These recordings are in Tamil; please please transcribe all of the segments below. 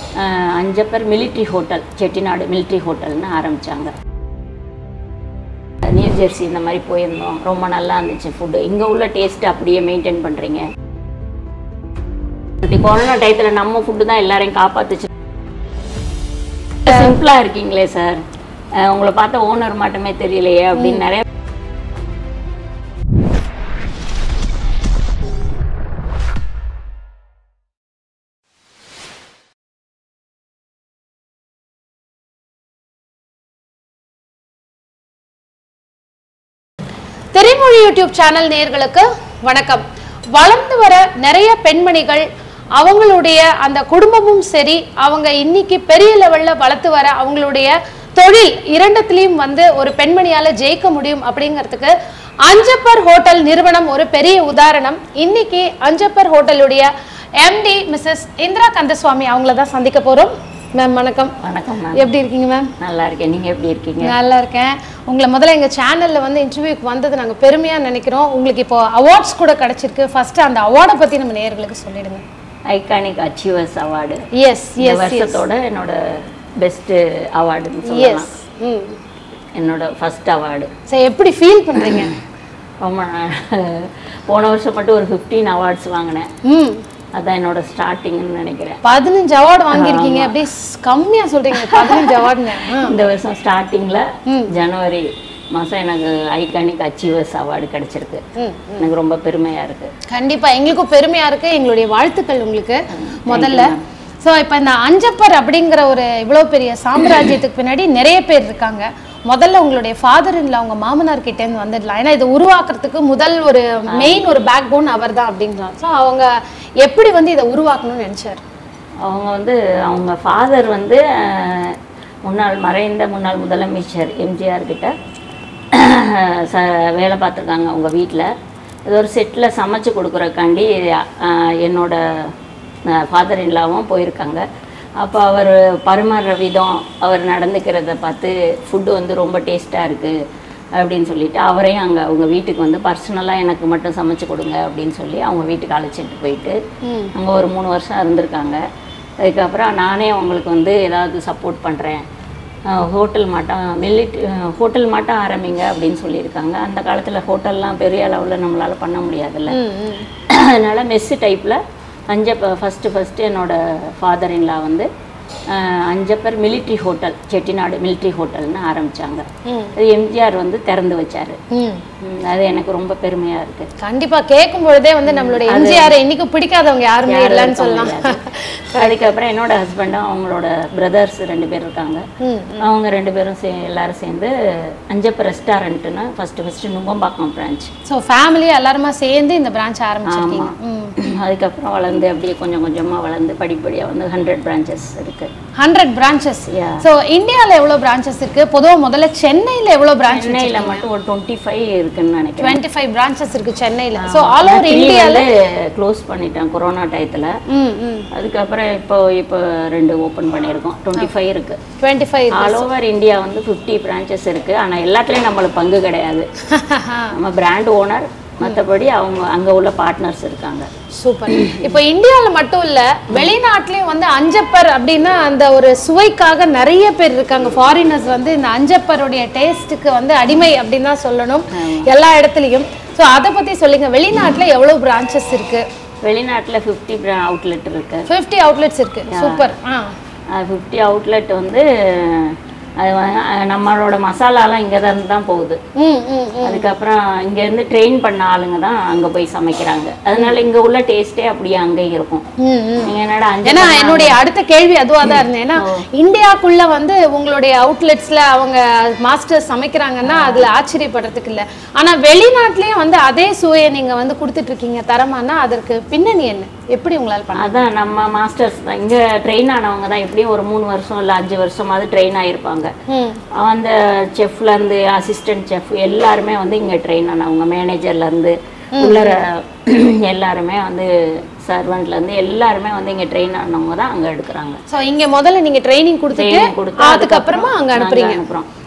அஹ், Anjappar military hotel Chettinad military ஹோட்டல்னு ஆரம்பித்தாங்க நியூ ஜெர்சி இந்த மாதிரி போயிருந்தோம் ரொம்ப நல்லா இருந்துச்சு ஃபுட்டு இங்கே உள்ள டேஸ்ட் அப்படியே மெயின்டைன் பண்ணுறீங்க இப்படி கொரோனா டயத்தில் நம்ம ஃபுட்டு தான் எல்லாரையும் காப்பாத்துச்சு சிம்பிளாக இருக்கீங்களே சார் உங்களை பார்த்த ஓனர் மட்டுமே தெரியலையே அப்படின்னு நிறைய திரைமொழி யூடியூப் சேனல் நேயர்களுக்கு வணக்கம் வளர்ந்து வர நிறைய பெண்மணிகள் அவங்களுடைய அந்த குடும்பமும் சரி அவங்க இன்னைக்கு பெரிய லெவல்ல வளர்த்து வர அவங்களுடைய தொழில் இரண்டத்திலையும் வந்து ஒரு பெண்மணியால ஜெயிக்க முடியும் அப்படிங்கிறதுக்கு அஞ்சப்பர் ஹோட்டல் நிறுவனம் ஒரு பெரிய உதாரணம் இன்னைக்கு அஞ்சப்பர் ஹோட்டலுடைய எம்டி மிஸ்ஸஸ் இந்திரா கந்தசுவாமி அவங்கள தான் சந்திக்க போறோம் மேம் வணக்கம் வணக்கம் மேம் எப்படி இருக்கீங்க மேம் நல்லா இருக்கேன் நீங்கள் எப்படி இருக்கீங்க நல்லா இருக்கேன் உங்களை முதல்ல எங்கள் சேனலில் வந்து இன்டர்வியூக்கு வந்தது நாங்கள் பெருமையாக நினைக்கிறோம் உங்களுக்கு இப்போ அவார்ட்ஸ் கூட கிடைச்சிருக்கு ஃபர்ஸ்ட் அந்த அவார்டை பற்றி நம்ம நேயர்களுக்கு சொல்லிடுங்க ஐகானிக் அச்சீவர்ஸ் அவார்டு எஸ் இந்த எஸ் வருஷத்தோட என்னோட பெஸ்ட் அவார்டுன்னு சொல்லலாம் எஸ் ம் என்னோட ஃபர்ஸ்ட் அவார்டு சரி எப்படி ஃபீல் பண்ணுறீங்க ரொம்ப நா- போன வருஷம் மட்டும் ஒரு ஃபிஃப்டீன் அவார்ட்ஸ் வாங்கினேன் ம் அதான் என்னோட ஸ்டார்டிங்னு நினைக்கிறேன் பதினஞ்சு அவார்டு வாங்கியிருக்கீங்க அப்படியே கம்மியாக சொல்கிறீங்க பதினஞ்சு அவார்டுங்க இந்த வருஷம் ஸ்டார்டிங்கில் ஜனவரி மாதம் எனக்கு ஐகானிக் அச்சீவர்ஸ் அவார்டு கிடைச்சிருக்கு ம் எனக்கு ரொம்ப பெருமையாக இருக்குது கண்டிப்பாக எங்களுக்கும் பெருமையாக இருக்குது எங்களுடைய வாழ்த்துக்கள் உங்களுக்கு முதல்ல ஸோ இப்போ இந்த அஞ்சப்பர் அப்படிங்கிற ஒரு இவ்வளோ பெரிய சாம்ராஜ்யத்துக்கு பின்னாடி நிறைய பேர் இருக்காங்க முதல்ல உங்களுடைய ஃபாதர் இல்லை அவங்க மாமனார் கிட்டேருந்து வந்துடலாம் ஏன்னா இது உருவாக்குறதுக்கு முதல் ஒரு மெயின் ஒரு பேக் போன் அவர் தான் அப்படின்றான் ஸோ அவங்க எப்படி வந்து இதை உருவாக்கணும்னு நினச்சார் அவங்க வந்து அவங்க ஃபாதர் வந்து அஹ், முன்னாள் மறைந்த முன்னாள் முதலமைச்சர் எம்ஜிஆர் கிட்ட ச வேலை பார்த்துருக்காங்க அவங்க வீட்டில் ஏதோ ஒரு செட்டில் சமைச்சு கொடுக்குறக்காண்டி அஹ், என்னோட ஃபாதர் இல்லாவும் போயிருக்காங்க அப்போ அவர் பரிமாறுற விதம் அவர் நடந்துக்கிறத பார்த்து ஃபுட்டு வந்து ரொம்ப டேஸ்ட்டாக இருக்குது அப்படின்னு சொல்லிட்டு அவரையும் அங்கே அவங்க வீட்டுக்கு வந்து பர்சனலாக எனக்கு மட்டும் சமைச்சு கொடுங்க அப்படின்னு சொல்லி அவங்க வீட்டுக்கு அழைச்சிட்டு போயிட்டு அங்கே ஒரு மூணு வருஷம் இருந்திருக்காங்க அதுக்கப்புறம் நானே அவங்களுக்கு வந்து ஏதாவது சப்போர்ட் பண்ணுறேன் ஹோட்டல் மாட்டம் மில்லிட் ஹோட்டல் மாட்டம் ஆரம்பிங்க அப்படின்னு சொல்லியிருக்காங்க அந்த காலத்தில் ஹோட்டல்லாம் பெரிய அளவில் நம்மளால் பண்ண முடியாதுல்ல அதனால் மெஸ்ஸு டைப்பில் அஞ்சப்ப ஃபஸ்ட்டு ஃபஸ்ட்டு என்னோட ஃபாதர் இன்லா வந்து அஹ், Anjappar military hotel Chettinad military ஹோட்டல்னு ஆரம்பித்தாங்க அது எம்ஜிஆர் வந்து திறந்து வச்சாரு ம் ம், அது எனக்கு ரொம்ப பெருமையாக இருக்குது கண்டிப்பா கேட்கும் பொழுதே வந்து நம்மளுடைய எம்ஜிஆர் இன்னைக்கு பிடிக்காதவங்க யாருமே இல்லைன்னு சொல்லலாம் அதுக்கப்புறம் என்னோட ஹஸ்பண்டும் அவங்களோட பிரதர்ஸ் ரெண்டு பேர் இருக்காங்க ம் அவங்க ரெண்டு பேரும் சே எல்லாரும் சேர்ந்து அஞ்சப்ப ரெஸ்டாரண்ட்டுன்னு first first Nungambakkam branch so family எல்லாருமா சேர்ந்து இந்த பிரான்ச் ஆரம்பிச்சிருக்கீங்க ம் அதுக்கப்புறம் வளர்ந்து அப்படியே கொஞ்சம் கொஞ்சமாக வளர்ந்து படிப்படியாக வந்து ஹண்ட்ரட் பிரான்ச்சஸ் இருக்குது ஹண்ட்ரட் பிரான்ச்சஸ் Yeah. ஸோ இந்தியாவில் எவ்வளோ பிரான்ச்சஸ் இருக்கு பொதுவா முதல்ல சென்னையில் எவ்வளோ பிரான்ச் சென்னையில் மட்டும் ஒரு டுவெண்ட்டி ஃபைவ் இருக்குன்னு நினைக்கிறேன் டுவெண்ட்டி ஃபைவ் பிரான்ச்சஸ் இருக்கு சென்னையில் ஸோ ஆல் ஓவர் இந்தியா வந்து க்ளோஸ் பண்ணிட்டேன் கொரோனா டயத்தில் ம் ம் அதுக்கப்புறம் இப்போ இப்போ ரெண்டு ஓப்பன் பண்ணியிருக்கோம் டுவெண்ட்டி ஃபைவ் இருக்குது twenty five all over India வந்து ஃபிஃப்டி பிரான்ச்சஸ் இருக்குது ஆனால் எல்லாத்துலேயும் நம்மளுக்கு பங்கு கிடையாது நம்ம பிராண்ட் ஓனர் மற்றபடி அவங்க அங்கே உள்ள பார்ட்னர்ஸ் இருக்காங்க சூப்பர் இப்போ இந்தியாவில் மட்டும் இல்ல வெளிநாட்டுலயும் வந்து அஞ்சப்பர் அப்படின்னா அந்த ஒரு சுவைக்காக நிறைய பேர் இருக்காங்க ஃபாரினர்ஸ் வந்து இந்த அஞ்சப்பருடைய டேஸ்ட்டுக்கு வந்து அடிமை அப்படின்னு தான் சொல்லணும் எல்லா இடத்துலையும் ஸோ அதை பத்தி சொல்லுங்க வெளிநாட்டுல எவ்வளவு பிரான்ச்சஸ் இருக்கு வெளிநாட்டில் ஃபிஃப்டி அவுட்லெட் இருக்குது ஃபிஃப்டி அவுட்லெட்ஸ் இருக்கு சூப்பர் ஆ ஃபிஃப்டி அவுட்லெட் வந்து அது வந்து, அஹ், நம்மளோட மசாலாலாம் இங்கே தான் தான் போகுது ம் ம் அதுக்கப்புறம் இங்கேருந்து ட்ரெயின் பண்ண ஆளுங்க தான் அங்கே போய் சமைக்கிறாங்க அதனால இங்கே உள்ள டேஸ்ட்டே அப்படியே அங்கேயும் இருக்கும் ம் ம் நீங்கள் என்னடா அஞ்சு ஏன்னா என்னுடைய அடுத்த கேள்வி அதுவா தான் இருந்தேன் ஏன்னா இந்தியாக்குள்ள வந்து உங்களுடைய அவுட்லெட்ஸ்ல அவங்க மாஸ்டர்ஸ் சமைக்கிறாங்கன்னா அதுல ஆச்சரியப்படுறதுக்கு இல்ல ஆனா வெளிநாட்டுலயும் வந்து அதே சுவையை நீங்க வந்து கொடுத்துட்டு இருக்கீங்க தரமானா அதற்கு பின்னணி என்ன எப்படி உங்களால பண்ண அதான் நம்ம மாஸ்டர்ஸ் தான் இங்கே ட்ரெயின் ஆனவங்க தான் எப்படியும் ஒரு மூணு வருஷம் இல்லை அஞ்சு வருஷமாவது ட்ரெயின் ஆகிருப்பாங்க ம் அந்த செஃப்லேருந்து அசிஸ்டன்ட் செஃப் எல்லாருமே வந்து இங்கே ட்ரெயின் ஆனவங்க மேனேஜர்லேருந்து உள்ளர எல்லாருமே வந்து சர்வெண்ட்லேருந்து எல்லாருமே வந்து இங்கே ட்ரெயின் ஆனவங்க தான் அங்கே எடுக்கிறாங்க சோ இங்க முதல்ல நீங்க ட்ரைனிங் கொடுத்துட்டு ட்ரெயினிங் கொடுத்து அதுக்கப்புறமா அங்க நாங்க அனுப்புறீங்க அனுப்புறோம்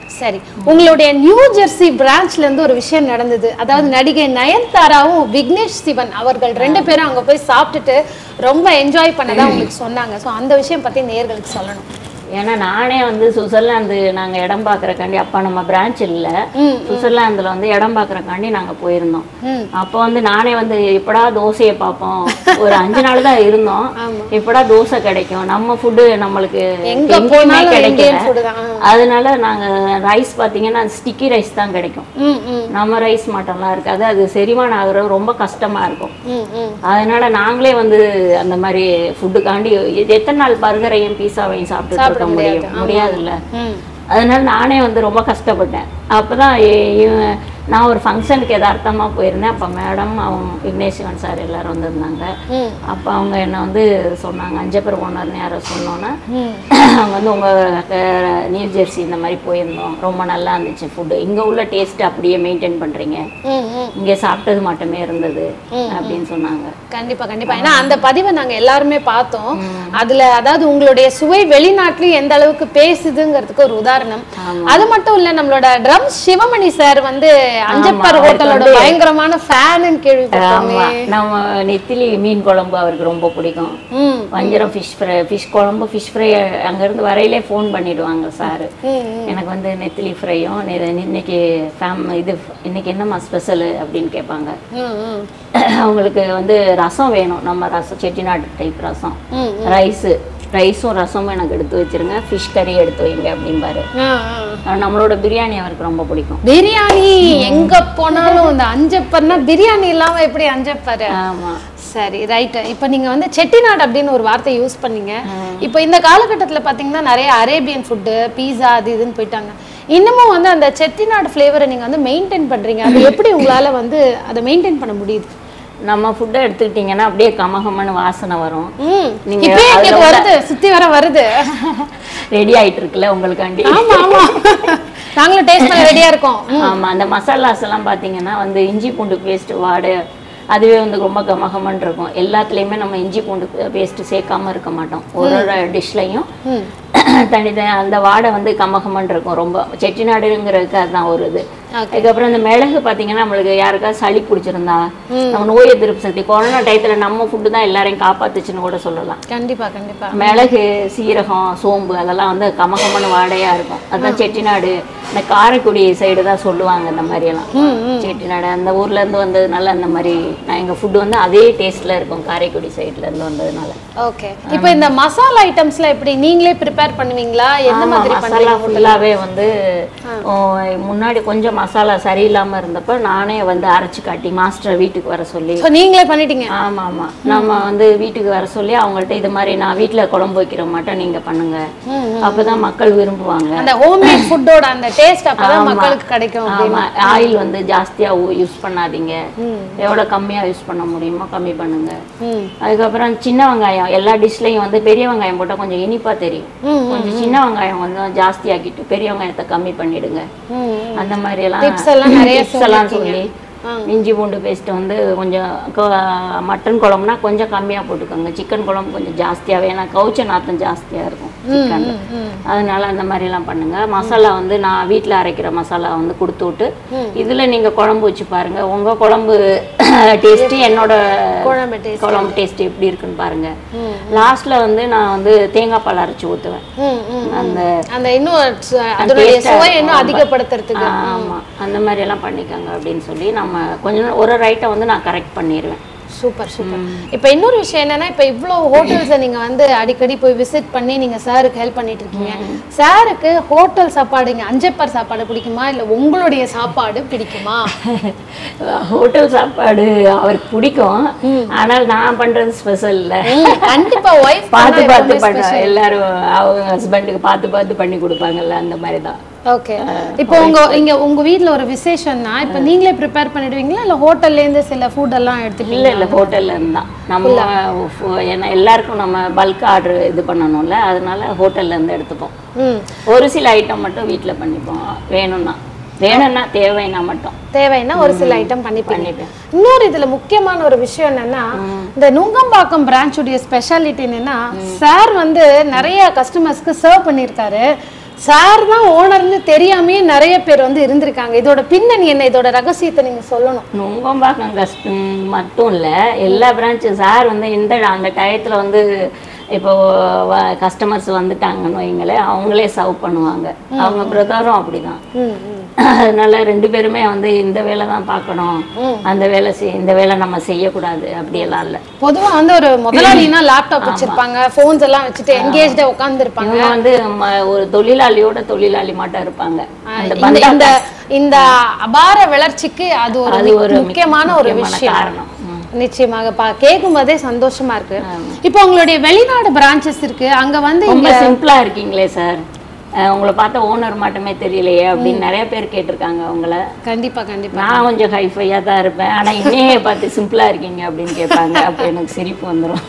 சரி உங்களுடைய நியூ ஜெர்சி பிரான்ச்ல இருந்து ஒரு விஷயம் நடந்தது அதாவது நடிகை நயன்தாராவும் விக்னேஷ் சிவன் அவர்கள் ரெண்டு பேரும் அங்க போய் சாப்பிட்டுட்டு ரொம்ப என்ஜாய் பண்ணதா உங்களுக்கு சொன்னாங்க சோ அந்த விஷயம் பத்தி நேயர்களுக்கு சொல்லணும் ஏன்னா நானே வந்து சுவிட்சர்லாந்து நாங்க இடம் பார்க்கறக்காண்டி அப்பா நம்ம பிரான்ச் இல்ல ம், சுவிட்சர்லாந்துல வந்து இடம் பார்க்கறக்காண்டி நாங்க போயிருந்தோம் ம். அப்போ வந்து நானே வந்து எப்படா தோசையை பார்ப்போம் ஒரு அஞ்சு நாள் தான் இருந்தோம் ஆமா. எப்படா தோசை கிடைக்கும் நம்ம ஃபுட்டு நம்மளுக்கு எங்க எங்கேயுமே போனாலும் கிடைக்கல இந்தியன் ஃபுட் தான் அதனால நாங்க ரைஸ் பாத்தீங்கன்னா ஸ்டிக்கி ரைஸ் தான் கிடைக்கும் ம் ம் நம்ம ரைஸ் மட்டும்லாம் இருக்காது அது செரிமானம் ஆகுறது ரொம்ப கஷ்டமா இருக்கும் ம் ம் அதனால நாங்களே வந்து அந்த மாதிரி ஃபுட்டுக்காண்டி இது எத்தனை நாள் பர்கரையும் பீஸாவையும் சாப்பிட்டுட்டு இருக்க முடியும் முடியாதுல்ல ம் அதனால நானே வந்து ரொம்ப கஷ்டப்பட்டேன் அப்பதான் இ- இவன் நான் ஒரு ஃபங்க்ஷனுக்கு யதார்த்தமா போயிருந்தேன் அப்ப மேடம் அவங்க விக்னேஷ்வன் சார் எல்லாரும் வந்திருந்தாங்க ம் அப்ப அவங்க என்ன வந்து சொன்னாங்க அஞ்சப்பர் ஓனர்னு யாரோ சொன்னோன்னே ம் அவங்க வந்து உங்க அஹ், நியூ ஜெர்சி இந்த மாதிரி போயிருந்தோம் ரொம்ப நல்லா இருந்துச்சு ஃபுட்டு இங்க உள்ள டேஸ்ட் அப்படியே மெயின்டைன் பண்றீங்க ம் ம் இங்க சாப்பிட்டது மட்டுமே இருந்தது அப்படின்னு சொன்னாங்க கண்டிப்பா கண்டிப்பா ஏன்னா அந்த பதிவை நாங்க எல்லாருமே பார்த்தோம் அதுல அதாவது உங்களுடைய சுவை வெளிநாட்டுலயும் எந்த அளவுக்கு பேசுதுங்கிறதுக்கு ஒரு உதாரணம் ஆமா. அது மட்டும் இல்ல நம்மளோட ட்ரம் சிவமணி சார் வந்து அஞ்சப்பர் அவருக்கு ஹோட்டலோட பயங்கரமான ஃபேனு கேள்விப்பட்டோமே ஆமா நம்ம நெத்திலி மீன் குழம்பு அவருக்கு ரொம்ப பிடிக்கும் ம் வஞ்சரம் ஃபிஷ் ஃப்ரை ஃபிஷ் குழம்பு ஃபிஷ் ஃப்ரை அங்கேருந்து வரையிலே ஃபோன் பண்ணிடுவாங்க சார் ம் எனக்கு வந்து நெத்திலி ஃப்ரையும் இன்னைக்கு ஃபேம் இது இன்னைக்கு என்னம்மா ஸ்பெஷலு அப்படின்னு கேட்பாங்க ம் ம் அவங்களுக்கு வந்து ரசம் வேணும் நம்ம ரசம் செட்டிநாடு டைப் ரசம் ம் ரைஸு ரைஸும் ரசமும் எனக்கு எடுத்து வச்சிருங்க ஃபிஷ் கறி எடுத்து வைங்க அப்படிம்பாரு ஆ, ஆ. அஹ் நம்மளோட பிரியாணி அவருக்கு ரொம்ப பிடிக்கும் பிரியாணி எங்க போனாலும் இந்த அஞ்சப்பர்னா பிரியாணி இல்லாம எப்படி அஞ்சப்பர் ஆமா சரி ரைட் இப்போ நீங்க வந்து செட்டிநாடு அப்படின்னு ஒரு வார்த்தை யூஸ் பண்ணீங்க இப்போ இந்த காலகட்டத்துல பாத்தீங்கன்னா நிறைய அரேபியன் ஃபுட்டு பீஸா அது இதுன்னு போயிட்டாங்க இன்னமும் வந்து அந்த செட்டிநாடு ஃப்ளேவரை நீங்க வந்து மெயின்டைன் பண்றீங்க அது எப்படி உங்களால வந்து அதை மெயின்டைன் பண்ண முடியுது நம்ம ஃபுட்டை எடுத்துக்கிட்டிங்கன்னா அப்படியே கமகமன்னு வாசனை வரும் ம் நீங்க இப்பயே அதுல எங்களுக்கு வருது சுத்தி வர வருது ரெடி ஆயிட்டு இருக்குல்ல உங்களுக்காண்டி ஆமா ஆமா நாங்களும் டேஸ்ட் பண்ண ரெடியா இருக்கோம் ஆமா அந்த மசாலாஸ் எல்லாம் பாத்தீங்கன்னா வந்து இஞ்சி பூண்டு பேஸ்ட் வாடை அதுவே வந்து ரொம்ப கமகமன்னு இருக்கும் எல்லாத்துலேயுமே நம்ம இஞ்சி பூண்டு பேஸ்ட் சேர்க்காம இருக்க மாட்டோம் ஒரு ஒரு டிஷ்லையும் ம் தனித்தனி அந்த வாடை வந்து கமகமன்னு இருக்கும் ரொம்ப செட்டிநாடுங்கிறதுக்கு அதுதான் ஒரு இது Okay. அதுக்கப்புறம் இந்த மிளகு பார்த்தீங்கன்னா நம்மளுக்கு யாருக்காவது சளி பிடிச்சிருந்தா நம்ம நோய் எதிர்ப்பு சக்தி கொரோனா டயத்தில் நம்ம ஃபுட்டு தான் எல்லாரையும் காப்பாத்துச்சுன்னு கூட சொல்லலாம் கண்டிப்பா கண்டிப்பா மிளகு சீரகம் சோம்பு அதெல்லாம் வந்து கமகமன்னு வாடையா இருக்கும் அதான் செட்டிநாடு இந்த காரைக்குடி சைடு தான் சொல்லுவாங்க இந்த மாதிரி எல்லாம் செட்டிநாடு அந்த ஊர்ல இருந்து வந்ததுனால அந்த மாதிரி நான் எங்க ஃபுட் வந்து அதே டேஸ்ட்ல இருக்கும் காரைக்குடி சைடுல இருந்து வந்ததுனால ஓகே இப்போ இந்த மசாலா ஐட்டம்ஸ்லாம் எப்படி நீங்களே ப்ரிப்பேர் பண்ணுவீங்களா எந்த ஆமா, மாதிரி மசாலா பண்றீங்க ஃபுல்லாவே வந்து ஓ, முன்னாடி கொஞ்சம் மசாலா சரியில்லாம இருந்தப்ப நானே வந்து அரைச்சு காட்டி மாஸ்டர் வீட்டுக்கு வர சொல்லி ஸோ நீங்களே பண்ணிட்டீங்க ஆமா ஆமா நம்ம வந்து வீட்டுக்கு வர சொல்லி அவங்கள்ட்ட இது மாதிரி நான் வீட்ல குழம்பு வைக்கிற மாட்டேன் நீங்க பண்ணுங்க அப்பதான் மக்கள் விரும்புவாங்க அந்த ஹோம்மேட் ஃபுட்டோட அந்த டேஸ்ட் அப்பதான் மக்களுக்கு கிடைக்கும் ஆமா ஆயில் வந்து ஜாஸ்தியா யூஸ் பண்ணாதீங்க எவ்வளவு கம்மியா யூஸ் பண்ண முடியுமோ கம்மி பண்ணுங்க ம் அதுக்கப்புறம் சின்ன வெங்காயம் எல்லா டிஷ்லயும் வந்து பெரிய வெங்காயம் போட்டா கொஞ்சம் இனிப்பா தெரியும் ம், கொஞ்சம் சின்ன வெங்காயம் கொஞ்சம் ஜாஸ்தி ஆக்கிட்டு பெரிய வெங்காயத்தை கம்மி பண்ணிடுங்க ம் அந்த மாதிரி எல்லாம் Tips எல்லாம் நிறைய tips எல்லாம் சொல்லி இஞ்சி பூண்டு பேஸ்ட் வந்து கொஞ்சம் கொ- மட்டன் குழம்புனா கொஞ்சம் கம்மியா போட்டுக்கோங்க சிக்கன் குழம்பு கொஞ்சம் ஜாஸ்தியாவே ஏன்னா கவுச்ச நாத்தம் ஜாஸ்தியா இருக்கும் சிக்கன்ல அதனால அந்த மாதிரி எல்லாம் பண்ணுங்க மசாலா வந்து நான் வீட்ல அரைக்கிற மசாலா வந்து கொடுத்து விட்டு இதுல நீங்க குழம்பு வச்சு பாருங்க உங்க குழம்பு டேஸ்ட் என்னோட குழம்பு டேஸ்ட் குழம்பு டேஸ்ட் எப்படி இருக்குன்னு பாருங்க லாஸ்ட்ல வந்து நான் வந்து தேங்காய் பால் அரைச்சு ஊத்துவேன் ம் ம் அந்த அந்த இன்னும் சு- அதனுடைய taste ஆ சுவை இருக்கும் இன்னும் ரொம்ப. அதிகப்படுத்துறதுக்கு ஆமா அந்த மாதிரி எல்லாம் பண்ணிக்கோங்க அப்படின்னு சொல்லி நம்ம கொஞ்சம் ஒரு ரைட்டை வந்து நான் கரெக்ட் பண்ணிடுவேன் சூப்பர் சூப்பர் இப்போ இன்னொரு விஷயம் என்னன்னா இப்போ இவ்வளோ ஹோட்டல்ஸை நீங்க வந்து அடிக்கடி போய் விசிட் பண்ணி நீங்க சாருக்கு ஹெல்ப் பண்ணிட்டு இருக்கீங்க சாருக்கு ஹோட்டல் சாப்பாடு இங்க அஞ்சப்பர் சாப்பாடு பிடிக்குமா இல்ல உங்களுடைய சாப்பாடு பிடிக்குமா ஹோட்டல் சாப்பாடு அவருக்கு பிடிக்கும் ஆனால் நான் பண்றது ஸ்பெஷல் இல்ல ம், கண்டிப்பா ஒய்ஃப் பார்த்து பார்த்து பண்ண எல்லாரும் அவங்க ஹஸ்பண்டுக்கு பார்த்து பார்த்து பண்ணி கொடுப்பாங்கல்ல அந்த மாதிரி தான் ஓகே இப்போ உங்க இங்க உங்க வீட்ல ஒரு விசேஷம்னா இப்போ நீங்களே ப்ரிப்பேர் பண்ணிடுவீங்களா இல்ல ஹோட்டல்ல இருந்து சில ஃபுட் எல்லாம் எடுத்துப்பீங்க இல்ல இல்ல ஹோட்டல்ல இருந்தா நம்ம ஃபு- ஏன்னா எல்லாருக்கும் நம்ம பல்க் ஆர்டர் இது பண்ணணும்ல அதனால ஹோட்டல்ல இருந்து எடுத்துப்போம் ம் ஒரு சில ஐட்டம் மட்டும் வீட்ல பண்ணிப்போம் வேணும்னா வேணும்னா தேவைன்னா மட்டும் தேவைன்னா ஒரு சில ஐட்டம் பண்ணிப்பீங்க பண்ணிப்பேன் இன்னொரு இதுல முக்கியமான ஒரு விஷயம் என்னன்னா இந்த நுங்கம்பாக்கம் பிரான்ச்சுடைய ஸ்பெஷாலிட்டி என்னன்னா சார் வந்து நிறைய கஸ்டமர்ஸ்க்கு சர்வ் பண்ணியிருக்காரு சார் தான் ஓனர்னு தெரியாமயே நிறைய பேர் வந்து இருந்திருக்காங்க இதோட பின்னணி என்ன இதோட ரகசியத்தை நீங்க சொல்லணும் நுங்கம்பாக்கம் கஸ்ட் மட்டும் இல்லை எல்லா பிரான்ச்சும் சார் வந்து இந்த அந்த டயத்தில் வந்து இப்போ கஸ்டமர்ஸ் வந்துட்டாங்கன்னு வைங்களேன் அவங்களே சர்வ் பண்ணுவாங்க அவங்க பிரதரும் அப்படிதான் ம், ம். அதனால ரெண்டு பேருமே வந்து இந்த வேலை தான் பார்க்கணும் அந்த வேலை செய் இந்த வேலை நம்ம செய்யக்கூடாது அப்படியெல்லாம் இல்லை பொதுவா வந்து ஒரு முதலாளினா லேப்டாப் வச்சிருப்பாங்க போன்ஸ் எல்லாம் வச்சுட்டு எங்கேஜ்டா உட்கார்ந்து இருப்பாங்க இவங்க வந்து ம- ஒரு தொழிலாளியோட தொழிலாளி மட்டும் இருப்பாங்க அந்த இந்த இந்த இந்த அபார வளர்ச்சிக்கு அது ஒரு அது ஒரு மிக- முக்கியமான ஒரு முக்கியமான விஷயம் காரணம் ம். நிச்சயமாக பா கேட்கும் போதே சந்தோஷமா இருக்கு இப்போ உங்களுடைய வெளிநாடு பிரான்ச்சஸ் இருக்கு அங்க வந்து ரொம்ப சிம்பிளா இருக்கீங்களே சார் உங்களை பார்த்தா ஓனர் மட்டுமே தெரியலையே அப்படின்னு நிறைய பேர் கேட்டிருக்காங்க உங்களை கண்டிப்பா கண்டிப்பா நான் கொஞ்சம் ஹைஃபையா தான் இருப்பேன் ஆனா இன்னையே பார்த்து சிம்பிளா இருக்கீங்க அப்படின்னு கேட்பாங்க அப்போ எனக்கு சிரிப்பு வந்துரும்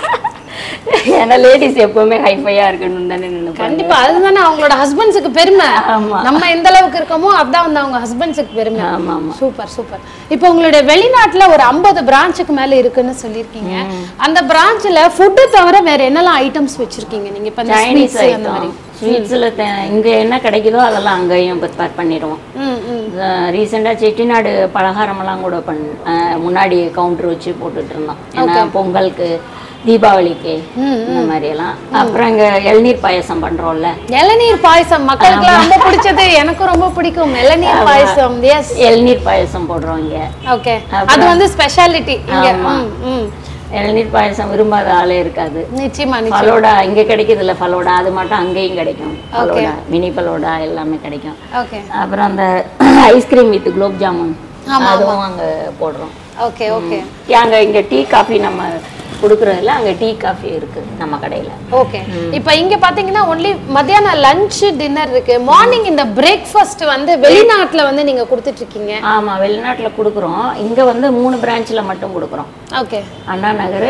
ஏன்னா லேடிஸ் எப்பவுமே ஹைஃபையா இருக்கணும்னு தானே நினைப்பாங்க கண்டிப்பா அதுதானே அவங்களோட ஹஸ்பண்ட்ஸுக்கு பெருமை ஆமா. நம்ம எந்த அளவுக்கு இருக்கோமோ அதான் வந்து அவங்க ஹஸ்பண்ட்ஸுக்கு பெருமை ஆமா ஆமா சூப்பர் சூப்பர் இப்போ உங்களுடைய வெளிநாட்டுல ஒரு ஐம்பது பிரான்ச்சுக்கு மேல இருக்குன்னு சொல்லியிருக்கீங்க அந்த பிரான்ச்ல ஃபுட்டு தவிர வேற என்னெல்லாம் ஐட்டம்ஸ் வச்சிருக்கீங்க நீங்க இப்ப இந்த சைனீஸ் ஸ்வீட்ஸ் அந்த மாதிரி ஐட்டம் ஸ்வீட்ஸில் இங்க என்ன கிடைக்குதோ அதெல்லாம் அங்கேயும் ப்ரிப்பேர் பண்ணிடுவோம் ம் ம் ரீசெண்டாக செட்டிநாடு பலகாரமெல்லாம் கூட பண் அஹ் முன்னாடி கவுண்டர் வச்சு போட்டுட்டு இருந்தோம் ஏன்னா பொங்கலுக்கு தீபாவளிக்கு இந்த மாதிரி எல்லாம் அப்புறம் இங்க இளநீர் பாயசம் பண்றோம்ல இளநீர் பாயசம் மக்களுக்கு ரொம்ப பிடிச்சது எனக்கும் ரொம்ப பிடிக்கும் இளநீர் பாயசம் எஸ் இளநீர் பாயசம் போடுறோம் இங்க ஓகே அது வந்து ஸ்பெஷாலிட்டி இங்க ம் ம் இளநீர் பாயசம் விரும்பாத ஆளே இருக்காது நிச்சயமா நிச்சயம் ஃபலோடா இங்க கிடைக்குது இல்ல ஃபலோடா அது மட்டும் அங்கேயும் கிடைக்கும் ஃபலோடா மினி ஃபலோடா எல்லாமே கிடைக்கும் ஓகே அப்புறம் அந்த ஐஸ்கிரீம் வித் குலோப் ஜாமுன் அதுவும் அங்க போடுறோம் ஓகே ஓகே அங்க இங்க டீ காஃபி நம்ம கொடுக்குறதுல அங்க டீ காஃபி இருக்கு நம்ம கடையில ஓகே இப்போ இங்க பாத்தீங்கன்னா ஒன்லி மத்தியானம் லஞ்ச் டின்னர் இருக்கு மார்னிங் இந்த பிரேக்ஃபாஸ்ட் வந்து வெளிநாட்டுல வந்து நீங்க கொடுத்துட்டு இருக்கீங்க ஆமா வெளிநாட்டுல கொடுக்குறோம் இங்க வந்து மூணு பிரான்ச்ல மட்டும் கொடுக்குறோம் ஓகே அண்ணா நகர்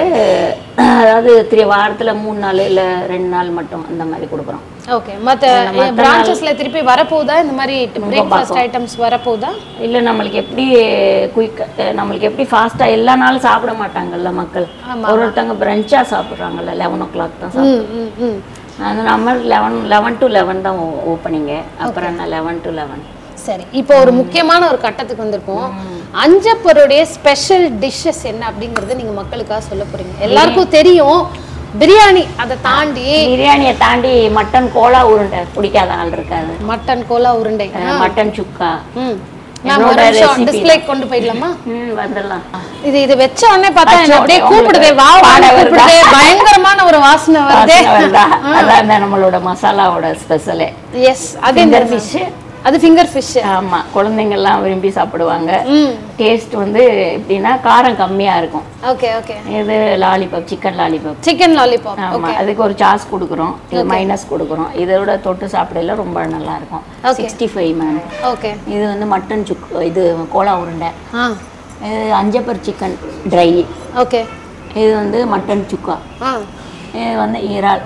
அதாவது த்ரீ வாரத்துல மூணு நாள் இல்ல ரெண்டு நாள் மட்டும் அந்த மாதிரி கொடுக்குறோம் ஓகே மத்த பிரான்ச்சஸ்ல திருப்பி வரப்போகுதா இந்த மாதிரி பிரேக்ஃபாஸ்ட் ஐட்டம்ஸ் வரப்போகுதா இல்ல நம்மளுக்கு எப்படி குயிக் நம்மளுக்கு எப்படி ஃபாஸ்டா எல்லா நாளும் சாப்பிட மாட்டாங்கல்ல மக்கள் ஒரு ஒருத்தவங்க பிரஞ்சா சாப்பிடுறாங்கல்ல லெவன் ஓ கிளாக் தான் சாப்பிடுறாங்க. ம் ம் ம் அது நம்ம லெவன் லெவன் டு லெவன் தான் ஓப்பனிங்க அப்புறம் என்ன லெவன் டு லெவன் சரி இப்போ ஒரு முக்கியமான ஒரு கட்டத்துக்கு வந்திருக்கோம் அஞ்சப்பருடைய ஸ்பெஷல் டிஷ்ஷஸ் என்ன அப்படிங்கறத நீங்க மக்களுக்காக சொல்ல போறீங்க எல்லாருக்கும் தெரியும் பிரியாணி அதை தாண்டி பிரியாணியை தாண்டி மட்டன் கோலா உருண்டை பிடிக்காத ஆள் இருக்காது மட்டன் கோலா உருண்டை அஹ் மட்டன் சுக்கா ம் நான் ஒரு என்னோட நிமிஷம் recipe டிஸ்பிளே கொண்டு போயிடலாமா ம் வந்துடலாம் இது இது வச்ச உடனே பார்த்தா வச்ச என்ன அப்படியே உடனே கூப்பிடுதே உங்களுக்கு வா வா வாடை வருதா? கூப்பிடுதே பயங்கரமான ஒரு வாசனை வருதே வாசனை வருதா? அதான் இந்த நம்மளோட மசாலாவோட ஸ்பெஷலே எஸ் அது இந்த ஃபிஷ் அது ஃபிங்கர் ஃபிஷ் ஆமா குழந்தைங்க எல்லாம் விரும்பி சாப்பிடுவாங்க ம் டேஸ்ட் வந்து எப்படின்னா காரம் கம்மியா இருக்கும் ஓகே ஓகே இது lollipop chicken lollipop chicken lollipop ஆமா அதுக்கு ஒரு சாஸ் கொடுக்குறோம் இது மைனஸ் கொடுக்குறோம் இதோட தொட்டு சாப்பிடல ரொம்ப நல்லா இருக்கும் சிக்ஸ்டி ஃபைவ் மேம் ஓகே இது வந்து மட்டன் சுக் இது கோலா உருண்டை ஆ இது அஞ்சப்பர் சிக்கன் ட்ரை ஓகே இது வந்து மட்டன் சுக்கா ஆ இது வந்து இறால்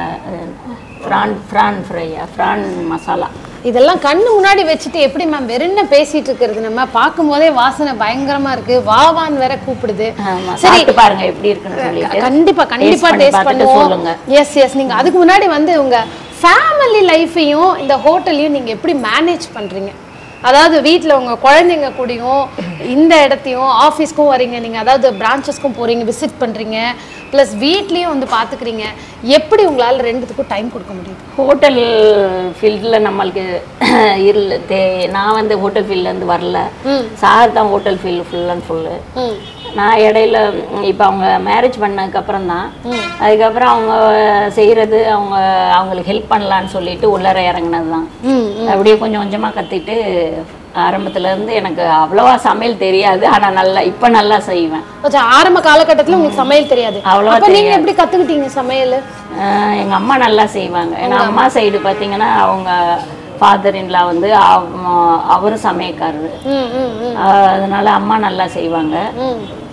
ஃப்ரான் ஃப்ரான் ஃப்ரையா ஃப்ரான் மசாலா இதெல்லாம் கண்ணு முன்னாடி வச்சுட்டு எப்படி மேம் வெறும்ன பேசிட்டு இருக்கிறது நம்ம பார்க்கும்போதே வாசனை பயங்கரமா இருக்கு வாவான் வேற கூப்பிடுது ஆமா சாப்பிட்டு பாருங்க எப்படி இருக்குன்னு சொல்லிட்டு கண்டிப்பா கண்டிப்பா பண்ணி டேஸ்ட் பார்த்துட்டு பண்ணுவோம் சொல்லுங்க எஸ் எஸ் நீங்க அதுக்கு முன்னாடி வந்து உங்க ஃபேமிலி லைஃபையும் இந்த ஹோட்டலையும் நீங்க எப்படி மேனேஜ் பண்றீங்க அதாவது வீட்ல உங்க குழந்தைங்க கூடயும் இந்த இடத்தையும் ஆஃபீஸ்க்கும் வரீங்க நீங்க அதாவது பிரான்ச்சஸ்க்கும் போறீங்க விசிட் பண்றீங்க ப்ளஸ் வீட்லயும் வந்து பாத்துக்கிறீங்க எப்படி உங்களால ரெண்டுத்துக்கும் டைம் கொடுக்க முடியுது ஹோட்டல் ஃபீல்டில் நம்மளுக்கு இருள் தே நான் வந்து ஹோட்டல் ஃபீல்ட்லேருந்து வரல சார் தான் hotel field full and full ம் நான் இடையில இப்போ அவங்க மேரேஜ் பண்ணதுக்கு அப்புறம் தான் அதுக்கப்புறம் அவங்க செய்கிறது அவங்க அவங்களுக்கு ஹெல்ப் பண்ணலான்னு சொல்லிட்டு உள்ளர இறங்குனது தான் ம் அப்படியே கொஞ்சம் கொஞ்சமாக கற்றுக்கிட்டு ஆரம்பத்துல இருந்து எனக்கு அவ்வளவா சமையல் தெரியாது ஆனால் நல்லா இப்போ நல்லா செய்வேன் கொஞ்சம் ஆரம்ப காலகட்டத்துல உங்களுக்கு சமையல் தெரியாது அவ்வளவா அப்ப நீங்க எப்படி கத்துக்கிட்டீங்க சமையல் ஆஹ் எங்க அம்மா நல்லா செய்வாங்க ஏன்னா அம்மா சைடு பார்த்தீங்கன்னா அவங்க ஃபாதர் இன்லா வந்து அவ- அவரும் சமையக்காரரு ம் ம் ம் ஆஹ் அதனால அம்மா நல்லா செய்வாங்க ம்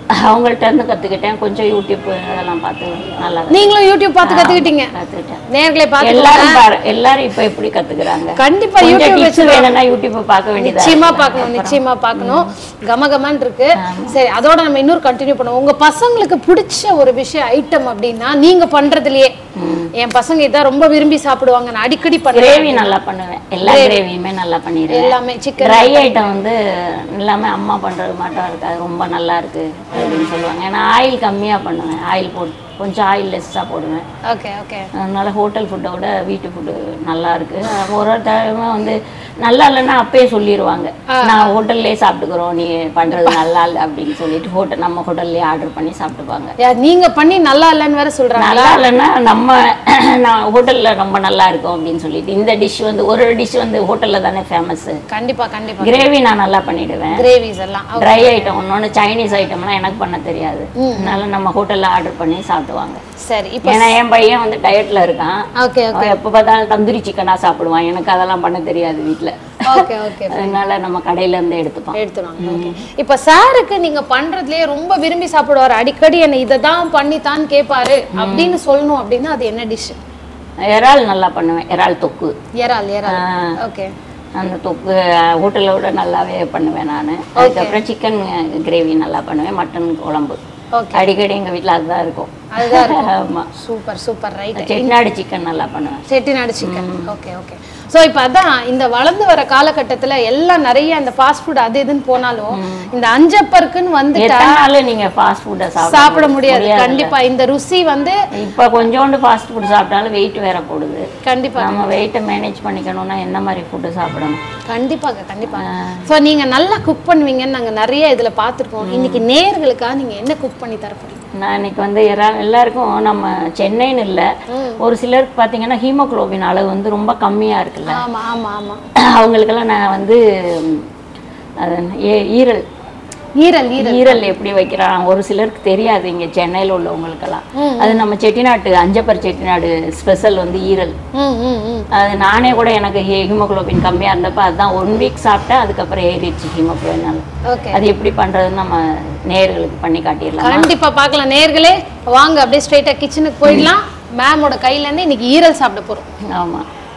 அவங்கள்ட்ட இருந்து கற்றுக்கிட்டேன் கொஞ்சம் யூடியூப் அதெல்லாம் பார்த்து நல்லா நீங்களும் யூடியூப் பார்த்து கத்துக்கிட்டீங்க கற்றுக்கிட்டேன் நேர்களை பார்த்து எல்லாரும் பாரு எல்லாரும் இப்போ எப்படி கற்றுக்குறாங்க கண்டிப்பா கொஞ்சம் யூடியூப் டிப்ஸ் வேணும்னா யூடியூப்பை பார்க்க வேண்டியதா நிச்சயமா பார்க்கணும் நிச்சயமா பார்க்கணும் கமகமன்னு இருக்கு சரி அதோட நம்ம இன்னொரு கண்டினியூ பண்ணுவோம் உங்க பசங்களுக்கு பிடிச்ச ஒரு விஷயம் ஐட்டம் அப்படின்னா நீங்க பண்றதுலயே என் பசங்க இதான் ரொம்ப விரும்பி சாப்பிடுவாங்க நான் அடிக்கடி பண்ணுவேன் கிரேவி நல்லா பண்ணுவேன் எல்லா கிரேவியுமே நல்லா பண்ணிடுவேன் எல்லாமே சிக்கன் ட்ரை ஐட்டம் வந்து எல்லாமே அம்மா பண்றது மட்டும் இருக்காது ரொம்ப நல்லா இருக்கு அப்படின்னு சொல்லுவாங்க ஏன்னா ஆயில் கம்மியா பண்ணுவேன் ஆயில் போட்டு கொஞ்சம் ஆயில் லெஸ்ஸாக போடுவேன் ஓகே ஓகே அதனால ஹோட்டல் ஃபுட்டை விட வீட்டு ஃபுட்டு நல்லா இருக்கு ஒரு ஒரு டைம் வந்து நல்லா இல்லைன்னா அப்பயே சொல்லிடுவாங்க நான் ஹோட்டல்லே சாப்பிட்டுக்கிறோம் நீ பண்றது நல்லா இல்லை அப்படின்னு சொல்லிட்டு ஹோட்டல் நம்ம ஹோட்டல்லே ஆர்டர் பண்ணி சாப்பிட்டுப்பாங்க யார் நீங்க பண்ணி நல்லா இல்லைன்னு வேற சொல்றாங்க நல்லா இல்லைன்னா நம்ம நான் ஹோட்டல்ல ரொம்ப நல்லா இருக்கும் அப்படின்னு சொல்லிட்டு இந்த டிஷ் வந்து ஒரு டிஷ் வந்து ஹோட்டல்ல தானே ஃபேமஸ் கண்டிப்பா கண்டிப்பா கிரேவி நான் நல்லா பண்ணிடுவேன் கிரேவிஸ் எல்லாம் ட்ரை ஐட்டம் ஒன்னொன்று சைனீஸ் ஐட்டம்லாம் எனக்கு பண்ண தெரியாது அதனால நம்ம ஹோட்டல்ல ஆர்டர் பண்ணி சாப்பிடுவாங்க சரி இப்போ ஏன்னா என் பையன் வந்து டயட்ல இருக்கான் ஓகே அவன் எப்போ பார்த்தாலும் தந்தூரி சிக்கனா சாப்பிடுவான் எனக்கு அதெல்லாம் பண்ண தெரியாது வீட்ல ஓகே ஓகே அதனால நம்ம கடையில இருந்து எடுத்துப்போம் எடுத்துருவாங்க ஓகே இப்போ சாருக்கு நீங்க பண்றதுலயே ரொம்ப விரும்பி சாப்பிடுவாரு அடிக்கடி என்ன இதை தான் பண்ணித்தான் கேட்பாரு அப்படின்னு சொல்லணும் அப்படின்னா அது என்ன டிஷ் இறால் நல்லா பண்ணுவேன் இறால் தொக்கு இறால் இறால் ஆ. ஓகே அந்த தொக்கு ஹோட்டலை விட நல்லாவே பண்ணுவேன் நான் அதுக்கப்புறம் சிக்கன் கிரேவி நல்லா பண்ணுவேன் மட்டன் குழம்பு ஓகே அடிக்கடி எங்க வீட்ல அதுதான் இருக்கும் அதுதான் ஆமா super super right Chettinad chicken நல்லா பண்ணுவேன் Chettinad chicken okay okay so இப்போ அதான் இந்த வளர்ந்து வர காலகட்டத்துல எல்லாம் நிறைய இந்த ஃபாஸ்ட் ஃபுட் அது இதுன்னு போனாலும் இந்த அஞ்சப்பருக்குன்னு வந்துட்டா எத்தனை நாள் நீங்க ஃபாஸ்ட் ஃபுட்டை சாப்பிட முடியாது கண்டிப்பா இந்த ருசி வந்து இப்ப கொஞ்சோண்டு ஃபாஸ்ட் ஃபுட் சாப்பிட்டாலும் வெயிட் வேற போடுது கண்டிப்பா நம்ம வெயிட்டை மேனேஜ் பண்ணிக்கணும்னா என்ன மாதிரி ஃபுட்டு சாப்பிடணும் கண்டிப்பாக கண்டிப்பாக ஸோ நீங்க நல்லா குக் பண்ணுவீங்கன்னு நாங்க நிறைய இதுல பார்த்துருக்கோம் இன்னைக்கு நேர்களுக்காக நீங்க என்ன குக் பண்ணி தர போறீங்க நான் இன்னைக்கு வந்து எல்லா- எல்லாருக்கும் நம்ம சென்னைன்னு இல்லை ஒரு சிலருக்கு பார்த்தீங்கன்னா ஹீமோகுளோபின் அளவு வந்து ரொம்ப கம்மியா இருக்குல்ல ஆமா ஆமா ஆமா அவங்களுக்கெல்லாம் நான் வந்து ம், அது என்ன, ஏ- ஈரல் ஈரல் ஈரல் ஈரல் எப்படி வைக்கிறான் ஒரு சிலருக்கு தெரியாது இங்க சென்னையில உள்ளவங்களுக்கெல்லாம் அது நம்ம செட்டிநாட்டு அஞ்சப்பர் செட்டிநாடு ஸ்பெஷல் வந்து ஈரல் ம் ம் ம் அது நானே கூட எனக்கு ஹீமோகுளோபின் கம்மியா இருந்தப்ப அதுதான் ஒன் வீக் சாப்பிட்டேன் அதுக்கப்புறம் ஏறிடுச்சு ஹீமோகுளோபின் ஓகே அது எப்படி பண்றதுன்னு நம்ம நேயர்களுக்கு பண்ணி காட்டிடலாம் கண்டிப்பா பார்க்கலாம் நேர்களே வாங்க அப்படியே ஸ்ட்ரைட்டா கிச்சனுக்கு போயிடலாம் மேமோட கையில இருந்து இன்னைக்கு ஈரல் சாப்பிட போறோம் ஆமா